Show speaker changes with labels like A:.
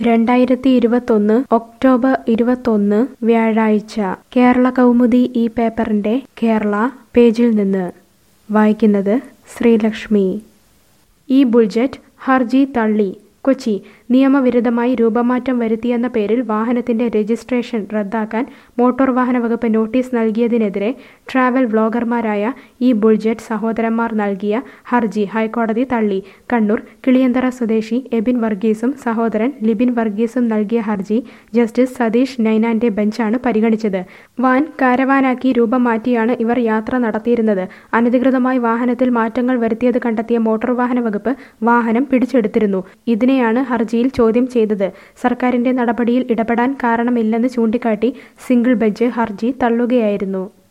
A: രണ്ടായിരത്തി ഇരുപത്തൊന്ന് ഒക്ടോബർ ഇരുപത്തൊന്ന് വ്യാഴാഴ്ച കേരള കൗമുദി ഈ പേപ്പറിന്റെ കേരള പേജിൽ നിന്ന് വായിക്കുന്നത് ശ്രീലക്ഷ്മി ഈ ബുൾജറ്റ് ഹർജി തള്ളി കൊച്ചി നിയമവിരുദ്ധമായി രൂപമാറ്റം വരുത്തിയെന്ന പേരിൽ വാഹനത്തിന്റെ രജിസ്ട്രേഷൻ റദ്ദാക്കാൻ മോട്ടോർ വാഹന വകുപ്പ് നോട്ടീസ് നൽകിയതിനെതിരെ ട്രാവൽ വ്ളോഗർമാരായ ഈ ബുൾജറ്റ് സഹോദരന്മാർ നൽകിയ ഹർജി ഹൈക്കോടതി തള്ളി കണ്ണൂർ കിളിയന്തറ സ്വദേശി എബിൻ വർഗീസും സഹോദരൻ ലിബിൻ വർഗീസും നൽകിയ ഹർജി ജസ്റ്റിസ് സതീഷ് നൈനാന്റെ ബെഞ്ചാണ് പരിഗണിച്ചത് വാൻ കാരവാനാക്കി രൂപം മാറ്റിയാണ് ഇവർ യാത്ര നടത്തിയിരുന്നത് അനധികൃതമായി വാഹനത്തിൽ മാറ്റങ്ങൾ വരുത്തിയത് കണ്ടെത്തിയ മോട്ടോർ വാഹന വകുപ്പ് വാഹനം പിടിച്ചെടുത്തിരുന്നു ഇതിനെയാണ് ഹർജിയിൽ ചോദ്യം ചെയ്തത് സർക്കാരിന്റെ നടപടിയിൽ ഇടപെടാൻ കാരണമില്ലെന്ന് ചൂണ്ടിക്കാട്ടി സിംഗിൾ ബെഞ്ച് ഹർജി തള്ളുകയായിരുന്നു